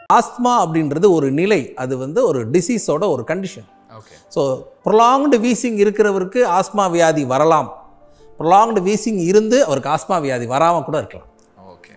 Asthma அப்படின்றது ஒரு நிலை அது வந்து ஒரு டிசீஸோட ஒரு condition okay so prolonged wheezing இருக்கிறவருக்கு ஆஸ்மா வியாதி வரலாம் ப்ரொலாங்டு வீசிங் இருந்து அவருக்கு ஆஸ்மா வியாதி வராமல் கூட இருக்கலாம் ஓகே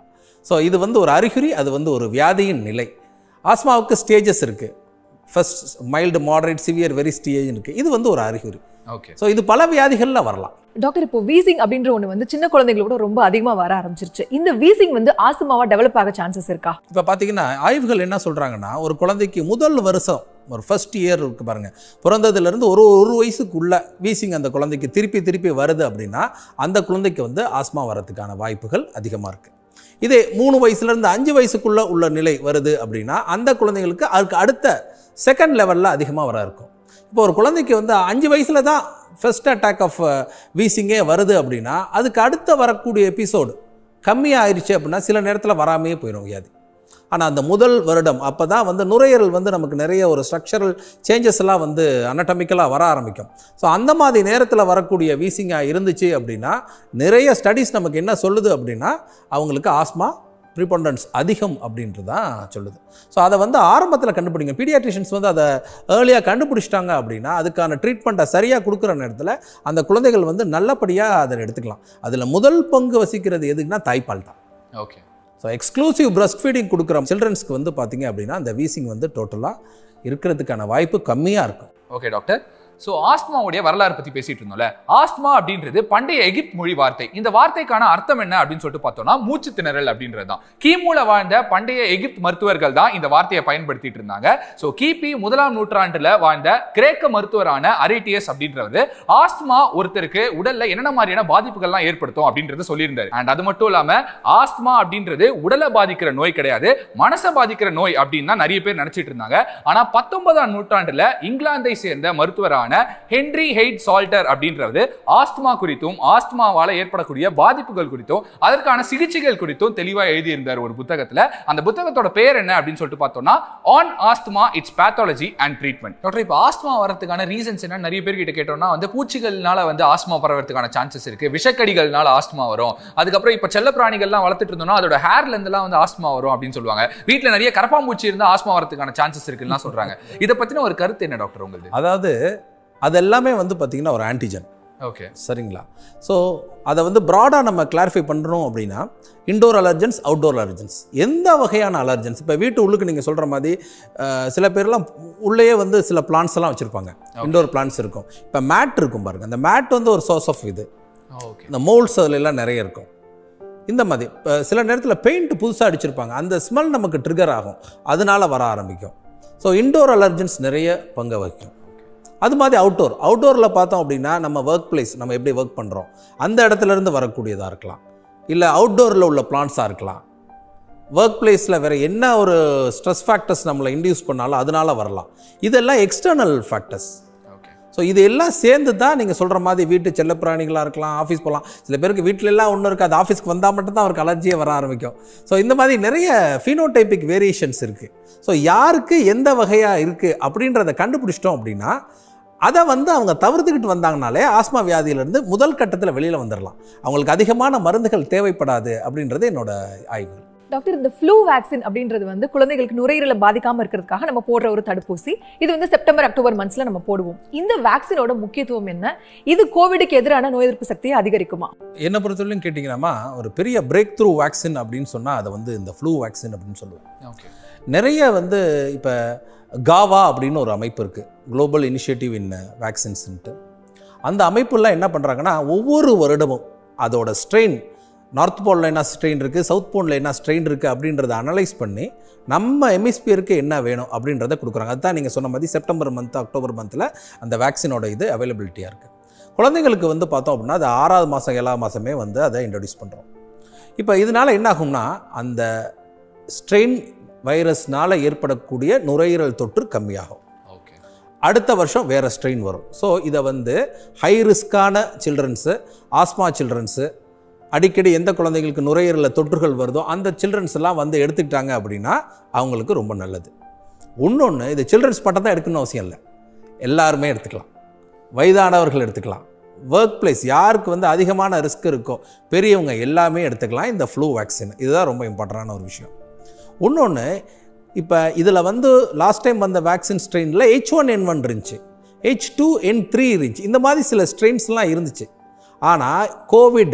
ஸோ இது வந்து ஒரு அறிகுறி அது வந்து ஒரு வியாதியின் நிலை ஆஸ்மாவுக்கு ஸ்டேஜஸ் இருக்குது first mild moderate severe very stage இருக்குது இது வந்து ஒரு அறிகுறி ஓகே ஸோ இது பல வியாதிகளில் வரலாம் டாக்டர் இப்போ வீசிங் அப்படின்ற ஒண்ணு வந்து சின்ன குழந்தைகளோட ரொம்ப அதிகமா வர ஆரம்பிச்சிருச்சு இந்த வீசிங் வந்து ஆஸ்துமாவா டெவலப் ஆக சான்சஸ் இருக்கா இப்போ பார்த்தீங்கன்னா ஆய்வுகள் என்ன சொல்கிறாங்கன்னா ஒரு குழந்தைக்கு முதல் வருஷம் ஒரு ஃபர்ஸ்ட் இயர் இருக்கு பாருங்க பிறந்ததுலேருந்து ஒரு ஒரு வயசுக்குள்ள வீசிங் அந்த குழந்தைக்கு திருப்பி திருப்பி வருது அப்படின்னா அந்த குழந்தைக்கு வந்து ஆஸ்மா வரதுக்கான வாய்ப்புகள் அதிகமாக இருக்குது இதே மூணு வயசுலேருந்து அஞ்சு வயசுக்குள்ள உள்ள நிலை வருது அப்படின்னா அந்த குழந்தைங்களுக்கு அதுக்கு அடுத்த செகண்ட் லெவலில் அதிகமாக வர இருக்கும் இப்போ ஒரு குழந்தைக்கு வந்து அஞ்சு வயசில் தான் ஃபர்ஸ்ட் அட்டாக் ஆஃப் வீசிங்கே வருது அப்படின்னா அதுக்கு அடுத்த வரக்கூடிய எபிசோடு கம்மியாக ஆயிடுச்சு அப்படின்னா சில நேரத்தில் வராமையே போயிடும் வியாதி ஆனால் அந்த முதல் வருடம் அப்போ தான் வந்து நுரையீரல் வந்து நமக்கு நிறைய ஒரு ஸ்ட்ரக்சரல் சேஞ்சஸ் எல்லாம் வந்து அனட்டமிக்கலாக வர ஆரம்பிக்கும் ஸோ அந்த மாதிரி நேரத்தில் வரக்கூடிய வீசிங்காக இருந்துச்சு அப்படின்னா நிறைய ஸ்டடீஸ் நமக்கு என்ன சொல்லுது அப்படின்னா அவங்களுக்கு ஆஸ்மா ப்ரிபண்டன்ஸ் அதிகம் அப்படின்றது தான் சொல்லுது ஸோ அதை வந்து ஆரம்பத்தில் கண்டுபிடிங்க பீடியாட்ரிஷியன்ஸ் வந்து அதை ஏர்லியாக கண்டுபிடிச்சிட்டாங்க அப்படின்னா அதுக்கான ட்ரீட்மெண்ட்டை சரியாக கொடுக்குற நேரத்தில் அந்த குழந்தைகள் வந்து நல்லபடியாக அதை எடுத்துக்கலாம் அதில் முதல் பங்கு வசிக்கிறது எதுக்குன்னா தாய்ப்பால் தான் okay so exclusive breast feeding கொடுக்குற சில்ட்ரன்ஸ்க்கு வந்து பார்த்தீங்க அப்படின்னா அந்த வீசிங் வந்து டோட்டலாக இருக்கிறதுக்கான வாய்ப்பு கம்மியாக இருக்கும் ஓகே டாக்டர் ஸோ ஆஸ்துமாவுடைய வரலாறு பத்தி பேசிட்டு இருந்தோம்ல ஆஸ்துமா அப்படின்றது பண்டைய எகிப்த் மொழி வார்த்தை இந்த வார்த்தைக்கான அர்த்தம் என்ன அப்படின்னு சொல்லிட்டு பார்த்தோம்னா மூச்சு திணறல் அப்படின்றது தான் கிமுல வாழ்ந்த பண்டைய எகிப்த் மருத்துவர்கள் தான் இந்த வார்த்தையை பயன்படுத்திட்டு இருந்தாங்க ஸோ கிபி முதலாம் நூற்றாண்டுல வாழ்ந்த கிரேக்க மருத்துவரான அரேட்டியஸ் அப்படின்றவர் ஆஸ்துமா ஒருத்தருக்கு உடல்ல என்னென்ன மாதிரியான பாதிப்புகள்லாம் ஏற்படுத்தும் அப்படின்றத சொல்லியிருந்தாரு அண்ட் அது மட்டும் இல்லாம ஆஸ்துமா அப்படின்றது உடலை பாதிக்கிற நோய் கிடையாது மனசை பாதிக்கிற நோய் அப்படின்னு தான் நிறைய பேர் நினைச்சிட்டு இருந்தாங்க ஆனா பத்தொன்பதாம் நூற்றாண்டுல இங்கிலாந்தை சேர்ந்த மருத்துவரான ஹென்ரி ஹெய்ட் சால்டர் அப்படின்றது ஆஸ்துமா குறித்தும் ஆஸ்துமாவால ஏற்படக்கூடிய பாதிப்புகள் குறித்தும் அதற்கான சிகிச்சைகள் குறித்தும் தெளிவா எழுதியிருந்தார் ஒரு புத்தகத்துல அந்த புத்தகத்தோட பேர் என்ன அப்படின்னு சொல்லிட்டு பார்த்தோம்னா on asthma it's pathology and treatment doctor இப்போ ஆஸ்துமா வரதுக்கான ரீசன்ஸ் என்ன நிறைய பேர் கிட்ட கேட்டோம்னா வந்து பூச்சிகள்னால வந்து ஆஸ்துமா பரவறதுக்கான சான்சஸ் இருக்கு விஷக்கடிகள்னால ஆஸ்துமா வரும் அதுக்கப்புறம் இப்போ செல்ல பிராணிகள்லாம் வளர்த்துட்டு இருந்தோம்னா அதோட ஹேர்ல இருந்தெல்லாம் வந்து ஆஸ்துமா வரும் அப்படின்னு சொல்லுவாங்க வீட்ல நிறைய கரப்பாம்பூச்சி இருந்தா ஆஸ்துமா வரதுக்கான சான்சஸ் இருக்குன்னு சொல்றாங்க இதை பத்தின ஒரு கருத்து என்ன டாக்டர் உங்களுக்கு அதாவது அது எல்லாமே வந்து பார்த்திங்கன்னா ஒரு ஆன்டிஜன் ஓகே சரிங்களா ஸோ அதை வந்து ப்ராடாக நம்ம கிளாரிஃபை பண்ணுறோம் அப்படின்னா இண்டோர் அலர்ஜன்ஸ் அவுட்டோர் அலர்ஜன்ஸ் எந்த வகையான அலர்ஜன்ஸ் இப்போ வீட்டு உள்ளுக்கு நீங்கள் சொல்கிற மாதிரி அஹ், சில பேர்லாம் உள்ளேயே வந்து சில பிளான்ஸ் எல்லாம் வச்சுருப்பாங்க இண்டோர் பிளான்ஸ் இருக்கும் இப்போ மேட் இருக்கும் பாருங்க அந்த மேட் வந்து ஒரு சோர்ஸ் ஆஃப் இது ஓகே இந்த மோல்ட்ஸ் அதுல எல்லாம் நிறைய இருக்கும் இந்த மாதிரி இப்போ சில நேரத்தில் பெயிண்ட் புதுசாக அடிச்சிருப்பாங்க அந்த ஸ்மெல் நமக்கு ட்ரிகர் ஆகும் அதனால வர ஆரம்பிக்கும் ஸோ இண்டோர் அலர்ஜன்ஸ் நிறைய பங்கு வகிக்கும் அது மாதிரி அவுட்டோர் அவுட்டோரில் பார்த்தோம் அப்படின்னா நம்ம ஒர்க் பிளேஸ் நம்ம எப்படி ஒர்க் பண்ணுறோம் அந்த இடத்துல இருந்து வரக்கூடியதாக இருக்கலாம் இல்லை அவுட்டோரில் உள்ள பிளான்ஸாக இருக்கலாம் ஒர்க் பிளேஸில் வேறு என்ன ஒரு ஸ்ட்ரெஸ் ஃபேக்டர்ஸ் நம்மளை இன்டியூஸ் பண்ணாலும் அதனால வரலாம் இதெல்லாம் எக்ஸ்டர்னல் ஃபேக்டர்ஸ் ஓகே ஸோ இது எல்லாம் சேர்ந்து தான் நீங்கள் சொல்கிற மாதிரி வீட்டு செல்லப்பிராணிகளாக இருக்கலாம் ஆஃபீஸ் போகலாம் சில பேருக்கு வீட்டில எல்லாம் ஒன்றும் இருக்காது ஆஃபீஸ்க்கு வந்தால் மட்டும்தான் அவருக்கு அலர்ஜியே வர ஆரம்பிக்கும் ஸோ இந்த மாதிரி நிறைய ஃபீனோடைபிக் வேரியேஷன்ஸ் இருக்குது ஸோ யாருக்கு எந்த வகையாக இருக்குது அப்படின்றத கண்டுபிடிச்சிட்டோம் அப்படின்னா அதை வந்து அவங்க தவிர்த்துக்கிட்டு வந்தாங்கனாலே ஆஸ்மா வியாதியிலேருந்து முதல் கட்டத்தில் வெளியில் வந்துடலாம் அவங்களுக்கு அதிகமான மருந்துகள் தேவைப்படாது அப்படின்றது என்னோட ஆய்வு டாக்டர் இந்த ஃப்ளூ வேக்சின் அப்படின்றது வந்து குழந்தைகளுக்கு நுரையீரலை பாதிக்காம இருக்கிறதுக்காக நம்ம போடுற ஒரு தடுப்பூசி இது வந்து செப்டம்பர் அக்டோபர் மந்த்ஸ்ல நம்ம போடுவோம் இந்த வேக்சினோட முக்கியத்துவம் என்ன இது கோவிடுக்கு எதிரான நோய் எதிர்ப்பு சக்தியை அதிகரிக்குமா என்னை பொறுத்தவரையிலும் கேட்டிங்கன்னா ஒரு பெரிய பிரேக் த்ரூ வேக்சின் அப்படின்னு சொன்னால் அதை வந்து இந்த ஃப்ளூ வேக்சின் அப்படின்னு சொல்லுவேன் ஓகே நிறைய வந்து இப்போ காவா அப்படின்னு ஒரு அமைப்பு இருக்குது குளோபல் இனிஷியேட்டிவ் இன் வேக்சின்ஸ்ன்ட்டு அந்த அமைப்புலாம் என்ன பண்ணுறாங்கன்னா ஒவ்வொரு வருடமும் அதோட ஸ்ட்ரெயின் நார்த் போலில் என்ன ஸ்ட்ரெயின் இருக்குது சவுத் போலில் என்ன ஸ்ட்ரெயின் இருக்குது அப்படின்றத அனலைஸ் பண்ணி நம்ம எமிஸ்பியருக்கு என்ன வேணும் அப்படின்றத கொடுக்குறாங்க அதுதான் நீங்கள் சொன்ன மாதிரி செப்டம்பர் மந்த் அக்டோபர் மந்தில் அந்த வேக்சினோட இது அவைலபிலிட்டியாக இருக்குது குழந்தைங்களுக்கு வந்து பார்த்தோம் அப்படின்னா அது ஆறாவது மாதம் ஏழாவது மாதமே வந்து அதை இன்ட்ரடியூஸ் பண்ணுறோம் இப்போ இதனால் என்ன ஆகும்னா அந்த ஸ்ட்ரெயின் வைரஸ்னால் ஏற்படக்கூடிய நுரையீரல் தொற்று கம்மியாகும் ஓகே அடுத்த வருஷம் வேறு ஸ்ட்ரெயின் வரும் ஸோ இதை வந்து ஹை ரிஸ்க்கான சில்ட்ரன்ஸு ஆஸ்மா சில்ட்ரன்ஸு அடிக்கடி எந்த குழந்தைங்களுக்கு நுரையீரலில் தொற்றுகள் வருதோ அந்த சில்ட்ரன்ஸ் எல்லாம் வந்து எடுத்துக்கிட்டாங்க அப்படின்னா அவங்களுக்கு ரொம்ப நல்லது இன்னொன்று இது சில்ட்ரன்ஸ் பட்டம் தான் எடுக்கணும்னு அவசியம் இல்லை எல்லாருமே எடுத்துக்கலாம் வயதானவர்கள் எடுத்துக்கலாம் ஒர்க் பிளேஸ் யாருக்கு வந்து அதிகமான ரிஸ்க் இருக்கோ பெரியவங்க எல்லாமே எடுத்துக்கலாம் இந்த ஃப்ளூ வேக்சின் இதுதான் ரொம்ப இம்பார்ட்டண்டான ஒரு விஷயம் இன்னொன்று இப்போ இதில் வந்து லாஸ்ட் டைம் வந்த வேக்சின் ஸ்ட்ரெயினில் ஹெச் ஒன் என் ஒன் இருந்துச்சு ஹெச் டூ என் த்ரீ இருந்துச்சு இந்த மாதிரி சில ஸ்ட்ரெயின்ஸ்லாம் இருந்துச்சு ஆனால் கோவிட்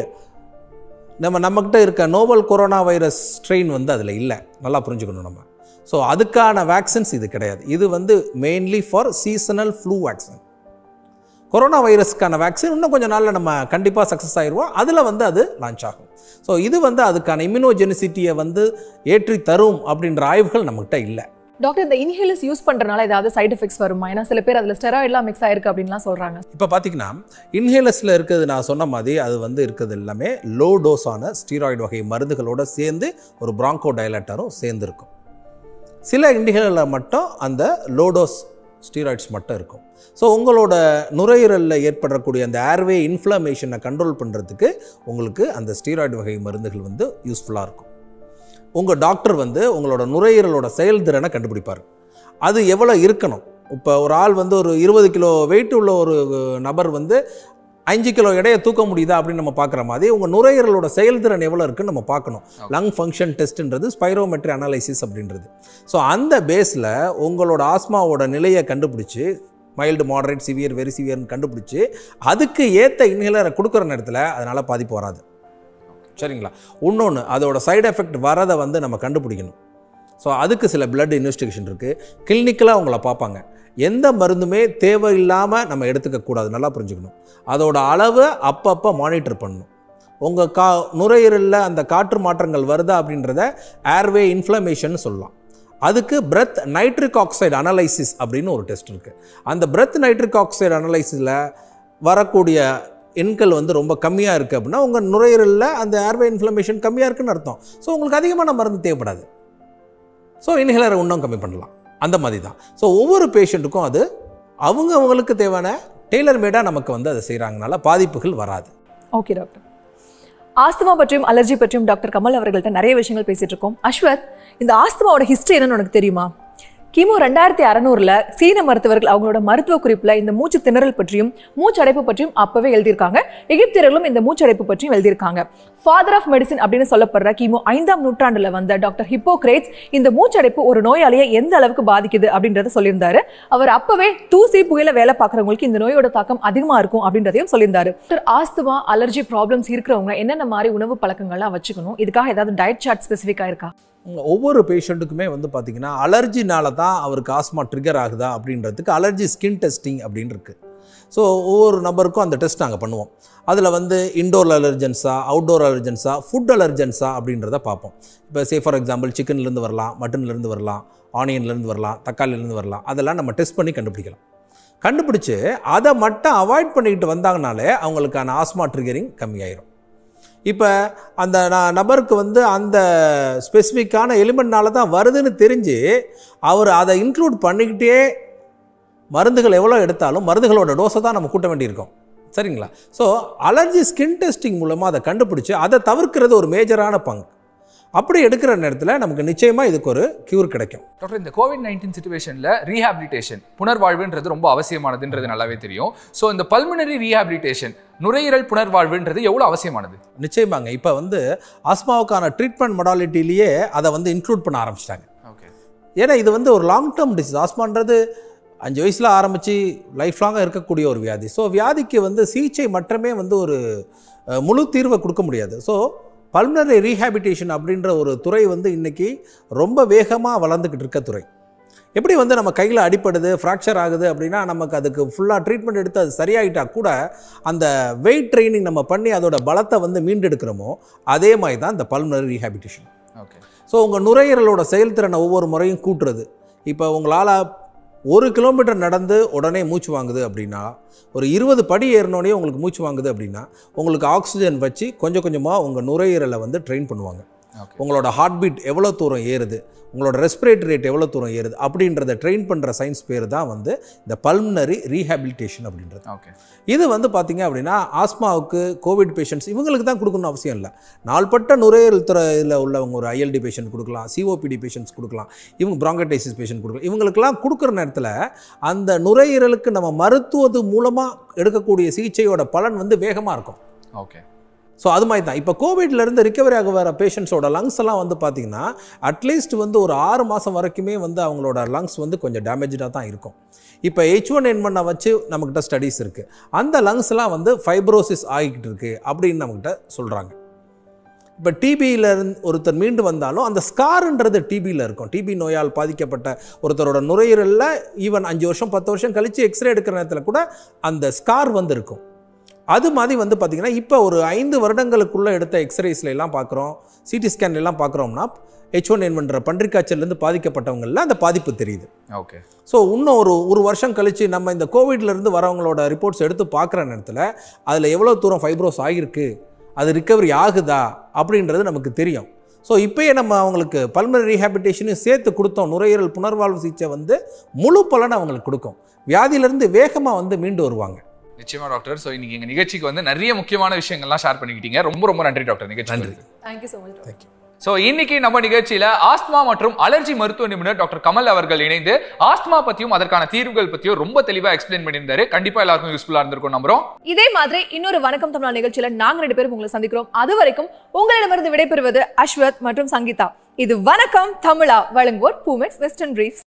நம்ம நம்மக்கிட்ட இருக்க நோவல் கொரோனா வைரஸ் ஸ்ட்ரெயின் வந்து அதில் இல்லை நல்லா புரிஞ்சுக்கணும் நம்ம ஸோ அதுக்கான வேக்சின்ஸ் இது கிடையாது இது வந்து mainly for seasonal flu vaccine corona வைரஸ்க்கான வேக்சின் இன்னும் கொஞ்சம் நாளில் நம்ம கண்டிப்பாக சக்ஸஸ் ஆயிடுவோம் அதில் வந்து அது லான்ச் ஆகும் ஸோ இது வந்து அதுக்கான இம்யூனோஜெனிசிட்டியை வந்து ஏற்றி தரும் அப்படின்ற ஆய்வுகள் நம்மகிட்ட இல்லை டாக்டர் இந்த இன்ஹேலர்ஸ் யூஸ் பண்றதுனால ஏதாவது சைடு எஃபெக்ட்ஸ் வருமா ஏன்னா சில பேர் அதுல ஸ்டெராய்ட்லாம் மிக்ஸ் ஆயிருக்கு அப்படின்லாம் சொல்றாங்க இப்போ பார்த்தீங்கன்னா இன்ஹேலர்ஸில் இருக்கிறது நான் சொன்ன மாதிரி அது வந்து இருக்கிறது எல்லாமே லோ டோஸான ஸ்டீராய்டு வகை மருந்துகளோட சேர்ந்து ஒரு பிராங்கோ டைலட்டரும் சேர்ந்து இருக்கும் சில இன்ஹேலரில் மட்டும் அந்த லோ டோஸ் ஸ்டீராய்ட்ஸ் மட்டும் இருக்கும் ஸோ உங்களோட நுரையீரலில் ஏற்படக்கூடிய அந்த ஏர்வே இன்ஃப்ளமேஷனை கண்ட்ரோல் பண்ணுறதுக்கு உங்களுக்கு அந்த ஸ்டீராய்டு வகை மருந்துகள் வந்து யூஸ்ஃபுல்லாக இருக்கும் உங்கள் டாக்டர் வந்து உங்களோட நுரையீரலோட செயல்திறனை கண்டுபிடிப்பார் அது எவ்வளோ இருக்கணும் இப்போ ஒரு ஆள் வந்து ஒரு இருபது கிலோ வெயிட் உள்ள ஒரு நபர் வந்து அஞ்சு கிலோ எடையை தூக்க முடியுதா அப்படின்னு நம்ம பார்க்குற மாதிரி உங்கள் நுரையீரலோட செயல்திறன் எவ்வளோ இருக்குன்னு நம்ம பார்க்கணும் லங் ஃபங்க்ஷன் டெஸ்ட்ன்றது ஸ்பைரோமெட்ரி அனாலிசிஸ் அப்படின்றது ஸோ அந்த பேஸில் உங்களோட ஆஸ்மாவோட நிலையை கண்டுபிடிச்சி மைல்டு மாடரேட் சிவியர் வெரி சிவியர்னு கண்டுபிடிச்சி அதுக்கு ஏற்ற இன்ஹேலரை கொடுக்குற நேரத்தில் அதனால் பாதிப்பு வராது சரிங்களா இன்னொன்று அதோட சைடு எஃபெக்ட் வரதை வந்து நம்ம கண்டுபிடிக்கணும் ஸோ அதுக்கு சில பிளட் இன்வெஸ்டிகேஷன் இருக்குது கிளினிக்கலாக உங்களை பார்ப்பாங்க எந்த மருந்துமே தேவையில்லாமல் நம்ம எடுத்துக்கக்கூடாது நல்லா புரிஞ்சுக்கணும் அதோட அளவை அப்பப்போ மானிட்டர் பண்ணணும் உங்கள் கா நுரையீரலில் அந்த காற்று மாற்றங்கள் வருதா அப்படின்றத ஏர்வே இன்ஃப்ளமேஷன் சொல்லலாம் அதுக்கு பிரெத் நைட்ரிக் ஆக்சைடு அனலைசிஸ் அப்படின்னு ஒரு டெஸ்ட் இருக்குது அந்த பிரெத் நைட்ரிக் ஆக்சைடு அனலைசிஸில் வரக்கூடிய எண்கள் வந்து ரொம்ப கம்மியாக இருக்குது அப்படின்னா உங்கள் நுரையீரலில் அந்த ஏர்வே இன்ஃப்ளமேஷன் கம்மியாக இருக்குன்னு அர்த்தம் ஸோ உங்களுக்கு அதிகமான மருந்து தேவைப்படாது ஸோ இன்ஹேலரை இன்னும் கம்மி பண்ணலாம் அந்த மாதிரி தான் ஸோ ஒவ்வொரு பேஷண்ட்டுக்கும் அது அவங்க அவங்களுக்கு தேவையான டெய்லர் மேடாக நமக்கு வந்து அதை செய்கிறாங்கனால பாதிப்புகள் வராது ஓகே டாக்டர் ஆஸ்துமா பற்றியும் அலர்ஜி பற்றியும் டாக்டர் கமல் அவர்கள்ட்ட நிறைய விஷயங்கள் பேசிட்டு இருக்கோம் அஸ்வத் இந்த ஆஸ்துமாவோட ஹிஸ்டரி என்னன்னு உனக்கு தெரியுமா கிமு ரெண்டாயிரத்தி அறநூறுல சீன மருத்துவர்கள் அவங்களோட மருத்துவ குறிப்புல இந்த மூச்சு திணறல் பற்றியும் மூச்சடைப்பு பற்றியும் அப்பவே எழுதியிருக்காங்க எகிப்தியர்களும் இந்த மூச்சடைப்பு பற்றியும் எழுதியிருக்காங்க ஃபாதர் ஆஃப் மெடிசின் அப்படின்னு சொல்லப்படுற கிமு ஐந்தாம் நூற்றாண்டுல வந்த டாக்டர் ஹிப்போக்ரேட்ஸ் இந்த மூச்சடைப்பு ஒரு நோயாளியை எந்த அளவுக்கு பாதிக்குது அப்படின்றத சொல்லியிருந்தாரு அவர் அப்பவே தூசி புகையில வேலை பார்க்குறவங்களுக்கு இந்த நோயோட தாக்கம் அதிகமா இருக்கும் அப்படின்றதையும் சொல்லியிருந்தாரு டாக்டர் ஆஸ்துமா அலர்ஜி ப்ராப்ளம்ஸ் இருக்கிறவங்க என்னென்ன மாதிரி உணவு பழக்கங்கள்லாம் வச்சுக்கணும் இதுக்காக ஏதாவது டயட் சார்ட் ஸ்பெசிஃபிக்கா இருக்கா ஒவ்வொரு பேஷண்ட்டுக்குமே வந்து பார்த்தீங்கன்னா அலர்ஜினால தான் அவருக்கு ஆஸ்மா ட்ரிகர் ஆகுதா அப்படின்றதுக்கு அலர்ஜி ஸ்கின் டெஸ்டிங் அப்படின்னு இருக்குது ஸோ ஒவ்வொரு நபருக்கும் அந்த டெஸ்ட் நாங்கள் பண்ணுவோம் அதில் வந்து இண்டோர் அலர்ஜென்ஸா அவுட்டோர் அலர்ஜென்ஸா ஃபுட் அலர்ஜென்ஸா அப்படின்றத பார்ப்போம் இப்போ சே ஃபார் எக்ஸாம்பிள் சிக்கன்லேருந்து வரலாம் மட்டன்லேருந்து வரலாம் ஆனியன்லேருந்து வரலாம் தக்காளிலேருந்து வரலாம் அதெல்லாம் நம்ம டெஸ்ட் பண்ணி கண்டுபிடிக்கலாம் கண்டுபிடிச்சு அதை மட்டும் அவாய்ட் பண்ணிக்கிட்டு வந்தாங்கனாலே அவங்களுக்கான ஆஸ்மா ட்ரிகரிங் கம்மியாயிரும் இப்போ அந்த ந- நபருக்கு வந்து அந்த ஸ்பெசிஃபிக்கான எலிமெண்ட்னால தான் வருதுன்னு தெரிஞ்சு அவர் அதை இன்க்ளூட் பண்ணிக்கிட்டே மருந்துகள் எவ்வளோ எடுத்தாலும் மருந்துகளோட டோஸை தான் நம்ம கூட்ட வேண்டியிருக்கோம் சரிங்களா ஸோ அலர்ஜி ஸ்கின் டெஸ்டிங் மூலமாக அதை கண்டுபிடிச்சு அதை தவிர்க்கிறது ஒரு மேஜரான பங்கு அப்படி எடுக்கிற நேரத்தில் நமக்கு நிச்சயமாக இதுக்கு ஒரு க்யூர் கிடைக்கும் டாக்டர் இந்த கோவிட் நைன்டீன் சுச்சுவேஷனில் ரீஹாபிலிட்டேஷன் புனர்வாழ்வுன்றது ரொம்ப அவசியமானதுன்றது நல்லாவே தெரியும் ஸோ இந்த பல்மினரி ரீஹாபிலிட்டேஷன் நுரையீரல் புனர்வாழ்வுன்றது எவ்வளோ அவசியமானது நிச்சயமாங்க இப்போ வந்து ஆஸ்மாவுக்கான ட்ரீட்மெண்ட் மொடாலிட்டிலேயே அதை வந்து இன்க்ளூட் பண்ண ஆரம்பிச்சிட்டாங்க ஓகே ஏன்னா இது வந்து ஒரு லாங் டேர்ம் டிசீஸ் ஆஸ்மான்றது அஞ்சு வயசில் ஆரம்பித்து லைஃப் லாங்காக இருக்கக்கூடிய ஒரு வியாதி ஸோ வியாதிக்கு வந்து சிகிச்சை மட்டுமே வந்து ஒரு அஹ், முழு தீர்வை கொடுக்க முடியாது ஸோ பல்மனரி ரீஹாபிட்டேஷன் அப்படின்ற ஒரு துறை வந்து இன்றைக்கி ரொம்ப வேகமாக வளர்ந்துக்கிட்டு இருக்க துறை எப்படி வந்து நம்ம கையில் அடிப்படுது ஃப்ராக்சர் ஆகுது அப்படின்னா நமக்கு அதுக்கு ஃபுல்லாக ட்ரீட்மெண்ட் எடுத்து அது சரியாயிட்டா கூட அந்த வெயிட் ட்ரைனிங் நம்ம பண்ணி அதோட பலத்தை வந்து மீண்டெடுக்கிறோமோ அதே மாதிரி தான் இந்த பல்மனரி ரீஹாபிட்டேஷன் ஓகே ஸோ உங்கள் நுரையீரலோட செயல்திறனை ஒவ்வொரு முறையும் கூட்டுறது இப்போ உங்களால் ஒரு கிலோமீட்டர் நடந்து உடனே மூச்சு வாங்குது அப்படின்னா ஒரு இருபது படி ஏறினோடனே உங்களுக்கு மூச்சு வாங்குது அப்படின்னா உங்களுக்கு ஆக்சிஜன் வச்சு கொஞ்சம் கொஞ்சமாக உங்கள் நுரையீரலை வந்து ட்ரெயின் பண்ணுவாங்க ஓகே உங்களோட ஹார்ட் பீட் எவ்வளோ தூரம் ஏறுது உங்களோட ரெஸ்பிரேட்டரி ரேட் எவ்வளோ தூரம் ஏறுது அப்படின்றத ட்ரெயின் பண்ணுற சயின்ஸ் பேர் தான் வந்து இந்த பல்மனரி ரீஹாபிலிட்டேஷன் அப்படின்றது ஓகே இது வந்து பார்த்தீங்க அப்படின்னா ஆஸ்மாவுக்கு கோவிட் பேஷண்ட்ஸ் இவங்களுக்கு தான் கொடுக்கணும் அவசியம் இல்லை நாள்பட்ட நுரையீரல் துறையில் உள்ளவங்க ஒரு ஐஎல்டி பேஷண்ட் கொடுக்கலாம் சிஓபிடி பேஷண்ட்ஸ் கொடுக்கலாம் இவங்க ப்ராங்கடைசிஸ் பேஷண்ட் கொடுக்கலாம் இவங்களுக்கெல்லாம் கொடுக்குற நேரத்தில் அந்த நுரையீரலுக்கு நம்ம மருத்துவது மூலமாக எடுக்கக்கூடிய சிகிச்சையோட பலன் வந்து வேகமாக இருக்கும் ஓகே ஸோ அது மாதிரி தான் இப்போ கோவிட்லேருந்து ரிகவரி ஆக வர பேஷண்ட்ஸோட லங்ஸ் எல்லாம் வந்து பார்த்தீங்கன்னா அட்லீஸ்ட் வந்து ஒரு ஆறு மாதம் வரைக்குமே வந்து அவங்களோட லங்ஸ் வந்து கொஞ்சம் டேமேஜாக தான் இருக்கும் இப்போ ஹெச் ஒன் என் பண்ண வச்சு நம்மக்கிட்ட ஸ்டடீஸ் இருக்குது அந்த லங்ஸ்லாம் வந்து ஃபைப்ரோசிஸ் ஆகிக்கிட்டு இருக்கு அப்படின்னு நம்மக்கிட்ட சொல்கிறாங்க இப்போ டிபியில் இருந்து ஒருத்தர் மீண்டு வந்தாலும் அந்த ஸ்கார்ன்றது டிபியில் இருக்கும் டிபி நோயால் பாதிக்கப்பட்ட ஒருத்தரோட நுரையீரலில் ஈவன் அஞ்சு வருஷம் பத்து வருஷம் கழித்து எக்ஸ்ரே எடுக்கிற நேரத்தில் கூட அந்த ஸ்கார் வந்து இருக்கும் அது மாதிரி வந்து பார்த்திங்கன்னா இப்போ ஒரு ஐந்து வருடங்களுக்குள்ளே எடுத்த எக்ஸ்ரேஸ்ல எல்லாம் பார்க்குறோம் சிடி ஸ்கேன் எல்லாம் பார்க்குறோம்னா ஹெச் ஒன் என்மன்ற பன்றிக்காய்ச்சல்லேருந்து பாதிக்கப்பட்டவங்களில் அந்த பாதிப்பு தெரியுது ஓகே ஸோ இன்னும் ஒரு ஒரு வருஷம் கழித்து நம்ம இந்த கோவிட்லேருந்து வரவங்களோட ரிப்போர்ட்ஸ் எடுத்து பார்க்குற நேரத்தில் அதில் எவ்வளோ தூரம் ஃபைப்ரோஸ் ஆகிருக்கு அது ரிக்கவரி ஆகுதா அப்படின்றது நமக்கு தெரியும் ஸோ இப்போயே நம்ம அவங்களுக்கு பல்மனரி ரீஹாபிலிட்டேஷனும் சேர்த்து கொடுத்தோம் நுரையீரல் புனர்வாழ்வு சிகிச்சை வந்து முழு பலனை அவங்களுக்கு கொடுக்கும் வியாதியிலேருந்து வேகமாக வந்து மீண்டு வருவாங்க நிச்சயமா டாக்டர் ஸோ இன்னைக்கு எங்க நிகழ்ச்சிக்கு வந்து நிறைய முக்கியமான விஷயங்கள்லாம் ஷேர் பண்ணிக்கிட்டீங்க ரொம்ப ரொம்ப நன்றி டாக்டர் நிகழ்ச்சி நன்றி. Thank you so much thank you so இன்னைக்கு நம்ம நிகழ்ச்சியில ஆஸ்துமா மற்றும் அலர்ஜி மருத்துவ நிபுணர் டாக்டர் கமல் அவர்கள் இணைந்து ஆஸ்துமா பத்தியும் அதற்கான தீர்வுகள் பத்தியும் ரொம்ப தெளிவா எக்ஸ்பிளைன் பண்ணியிருந்தாரு கண்டிப்பா எல்லாருக்கும் யூஸ்ஃபுல்லா இருந்திருக்கும் நம்புறோம் இதே மாதிரி இன்னொரு வணக்கம் தமிழா நிகழ்ச்சியில நாங்க ரெண்டு பேரும் உங்களை சந்திக்கிறோம் அது வரைக்கும் உங்களிடமிருந்து விடைபெறுவது அஸ்வத் மற்றும் சங்கீதா இது வணக்கம் தமிழா வழங்குவோர் பூமெக்ஸ் வெஸ்டர்ன் பிரீஃப்